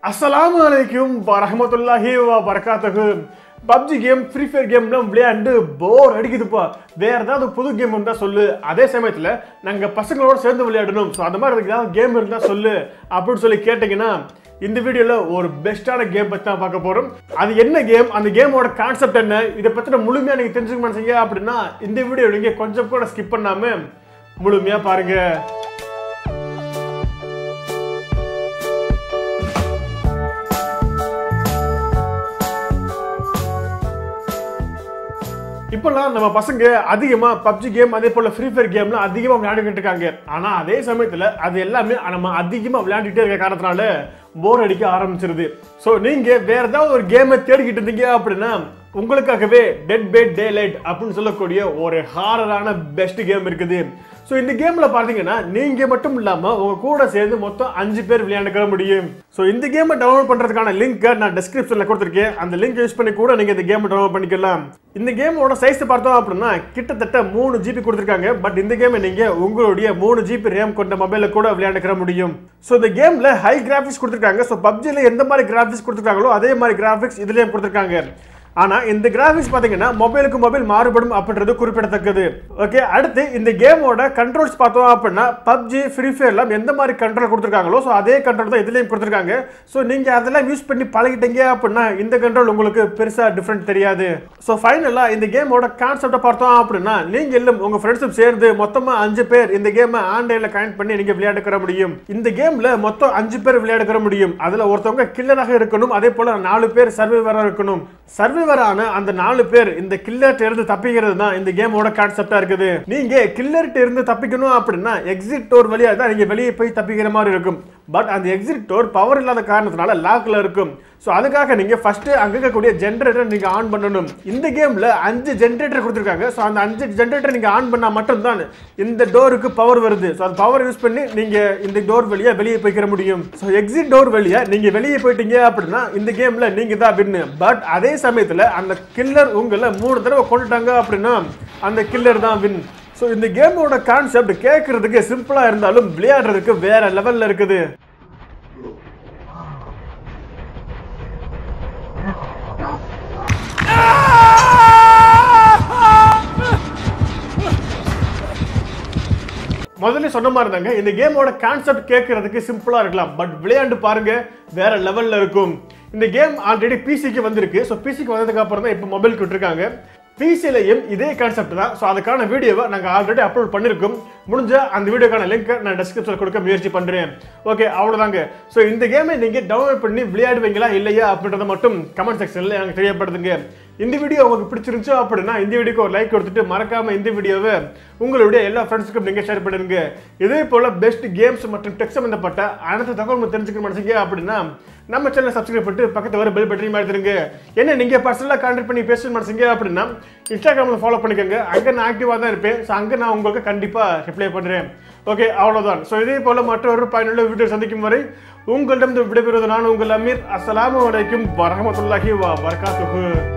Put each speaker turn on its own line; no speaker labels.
அஸ்ஸலாமு அலைக்கும் வரஹமத்துல்லாஹி வ பரகாத்துஹு பப்ஜி கேம் ஃப்ரீ ஃபயர் கேம்லாம் விளையாண்டு போர் அடிக்குதுப்பா வேற ஏதாவது புது கேம் இருந்தால் சொல்லு அதே சமயத்தில் நாங்கள் பசங்களோட சேர்ந்து விளையாடணும் ஸோ அந்த மாதிரி ஏதாவது கேம் இருந்தால் சொல்லு அப்படின்னு சொல்லி கேட்டிங்கன்னா இந்த வீடியோவில் ஒரு பெஸ்ட்டான கேம் பற்றி தான் பார்க்க போகிறோம் அது என்ன கேம் அந்த கேமோட கான்செப்ட் என்ன இதை பற்றின முழுமையாக நீங்கள் தெரிஞ்சுக்க மாட்டீங்க அப்படின்னா இந்த வீடியோ நீங்கள் கொஞ்சம் கூட ஸ்கிப் பண்ணாமல் முழுமையாக பாருங்கள் இப்பெல்லாம் நம்ம பசங்க அதிகமா பப்ஜி கேம் அதே போல ஃப்ரீ ஃபயர் கேம்லாம் அதிகமா விளையாடிக்கிட்டு இருக்காங்க ஆனா அதே சமயத்துல அது எல்லாமே நம்ம அதிகமா விளையாண்டுட்டே இருக்க காரணத்தினால போர் அடிக்க ஆரம்பிச்சிருது ஸோ நீங்க வேற ஏதாவது ஒரு கேமை தேடிக்கிட்டு இருந்தீங்க அப்படின்னா உங்களுக்காகவே டெட் பை டே லைட் அப்படின்னு சொல்லக்கூடிய ஒரு ஹாரரான பெஸ்ட் கேம் இருக்குது ஸோ இந்த கேமில் பார்த்தீங்கன்னா நீங்கள் மட்டும் இல்லாமல் உங்கள் கூட சேர்ந்து மொத்தம் அஞ்சு பேர் விளையாண்டுக்கிற முடியும் ஸோ இந்த கேமை டவுன்லோட் பண்ணுறதுக்கான லிங்க்கை நான் டிஸ்கிரிப்ஷனில் கொடுத்துருக்கேன் அந்த லிங்க் யூஸ் பண்ணி கூட நீங்கள் இந்த கேமை டவுன்லோட் பண்ணிக்கலாம் இந்த கேமோட சைஸ் பார்த்தோம் அப்படின்னா கிட்டத்தட்ட மூணு ஜிபி கொடுத்துருக்காங்க பட் இந்த கேமை நீங்கள் உங்களுடைய மூணு ஜிபி ரேம் கொண்ட மொபைலில் கூட விளையாண்டுக்கிற முடியும் ஸோ இந்த கேமில் ஹை கிராஃபிக்ஸ் கொடுத்துருக்காங்க ஸோ பப்ஜியில் எந்த மாதிரி கிராஃபிக்ஸ் கொடுத்துருக்காங்களோ அதே மாதிரி கிராஃபிக்ஸ் இதுலேயும் கொடுத்துருக்காங்க ஆனா இந்த கிராஃபிக்ஸ் பாத்தீங்கன்னா மொபைலுக்கு மொபைல் மாறுபடும் அப்படின்றது குறிப்பிடத்தக்கது ஓகே அடுத்து இந்த கேமோட கண்ட்ரோல்ஸ் பார்த்தோம் அப்படின்னா பப்ஜி ஃப்ரீ ஃபயர்லாம் எந்த மாதிரி கண்ட்ரோல் கொடுத்துருக்காங்களோ ஸோ அதே கண்ட்ரோல் தான் இதுலேயும் கொடுத்துருக்காங்க ஸோ நீங்க அதெல்லாம் யூஸ் பண்ணி பழகிட்டீங்க அப்படின்னா இந்த கண்ட்ரோல் உங்களுக்கு பெருசா டிஃப்ரெண்ட் தெரியாது ஸோ ஃபைனலாக இந்த கேமோட கான்செப்டை பார்த்தோம் அப்படின்னா நீங்க எல்லாம் உங்க ஃப்ரெண்ட்ஸும் சேர்ந்து மொத்தமா அஞ்சு பேர் இந்த கேமை ஆன்லைன்ல கனெக்ட் பண்ணி நீங்க விளையாடுக்கிற முடியும் இந்த கேம்ல மொத்தம் அஞ்சு பேர் விளையாடுக்கிற முடியும் அதுல ஒருத்தவங்க கில்லராக இருக்கணும் அதே போல நாலு பேர் சர்வைவராக இருக்கணும் சர்வைவரான அந்த நாலு பேர் இந்த கில்லர்ட்ட இருந்து தப்பிக்கிறது தான் இந்த கேமோட கான்செப்டா இருக்குது நீங்க கில்லர்ட்ட இருந்து தப்பிக்கணும் அப்படின்னா எக்ஸிட் டோர் வழியா தான் நீங்க வெளியே போய் தப்பிக்கிற மாதிரி இருக்கும் பட் அந்த எக்ஸிட் டோர் பவர் இல்லாத காரணத்தினால லாக்ல இருக்கும் ஸோ அதுக்காக நீங்க ஃபர்ஸ்ட் அங்க இருக்கக்கூடிய ஜென்ரேட்டர் நீங்க ஆன் பண்ணணும் இந்த கேம்ல அஞ்சு ஜென்ரேட்டர் கொடுத்துருக்காங்க ஸோ அந்த அஞ்சு ஜென்ரேட்டர் நீங்க ஆன் பண்ணா மட்டும்தான் இந்த டோருக்கு பவர் வருது ஸோ அந்த பவர் யூஸ் பண்ணி நீங்க இந்த டோர் வழியா வெளியே போய்க்கிற முடியும் ஸோ எக்ஸிட் டோர் வழியா நீங்க வெளியே போயிட்டீங்க அப்படின்னா இந்த கேம்ல நீங்க தான் வின்னு பட் அதே சமயத்துல அந்த கில்லர் உங்களை மூணு தடவை கொண்டுட்டாங்க அப்படின்னா அந்த கில்லர் தான் வின் ஸோ இந்த கேமோட கான்செப்ட் கேட்கறதுக்கு சிம்பிளா இருந்தாலும் விளையாடுறதுக்கு வேற லெவல்ல இருக்குது முதல்ல சொன்ன மாதிரி தாங்க இந்த கேமோட கான்செப்ட் கேட்கறதுக்கு சிம்பிளா இருக்கலாம் பட் விளையாண்டு பாருங்க வேற லெவல்ல இருக்கும் இந்த கேம் ஆல்ரெடி பிசிக்கு வந்திருக்கு ஸோ பிசிக்கு வந்ததுக்கு அப்புறம் தான் இப்போ மொபைலுக்கு விட்டுருக்காங்க பிசிலையும் இதே கான்செப்ட் தான் ஸோ அதுக்கான வீடியோவை நாங்கள் ஆல்ரெடி அப்லோட் பண்ணியிருக்கோம் முடிஞ்ச அந்த வீடியோக்கான லிங்க்கை நான் டிஸ்கிரிப்ஷனில் கொடுக்க முயற்சி பண்ணுறேன் ஓகே அவ்வளோதாங்க ஸோ இந்த கேமை நீங்கள் டவுன்லோட் பண்ணி விளையாடுவீங்களா இல்லையா அப்படின்றத மட்டும் கமெண்ட் செக்ஷனில் எனக்கு தெரியப்படுத்துங்க இந்த வீடியோ உங்களுக்கு பிடிச்சிருந்துச்சு அப்படின்னா இந்த வீடியோக்கு ஒரு லைக் கொடுத்துட்டு மறக்காம இந்த வீடியோவை உங்களுடைய எல்லா ஃப்ரெண்ட்ஸுக்கும் நீங்கள் ஷேர் பண்ணிடுங்க இதே போல பெஸ்ட் கேம்ஸ் மற்றும் டெக் சம்பந்தப்பட்ட அனைத்து தகவல் தெரிஞ்சுக்க மாட்டீங்க அப்படின்னா நம்ம சேனலை சப்ஸ்கிரைப் பண்ணிட்டு பக்கத்து வர பெல் பட்டனையும் எடுத்துருங்க என்ன நீங்கள் பர்சனலாக கான்டாக்ட் பண்ணி பேச மாட்டீங்க அப்படின்னா இன்ஸ்டாகிராமில் ஃபாலோ பண்ணிக்கோங்க அங்கே நான் ஆக்டிவாக தான் இருப்பேன் ஸோ அங்கே நான் உங்களுக்கு கண்டிப்பாக ரிப்ளை பண்ணுறேன் ஓகே அவ்வளோதான் ஸோ இதே போல் மற்றொரு பயனுள்ள வீடியோ சந்திக்கும் வரை உங்களிடம் விடைபெறுவது நான் உங்கள் அமீர் அஸ்ஸலாமு அலைக்கும் வரஹமத்துல்லாஹி வ பரகாத்துஹு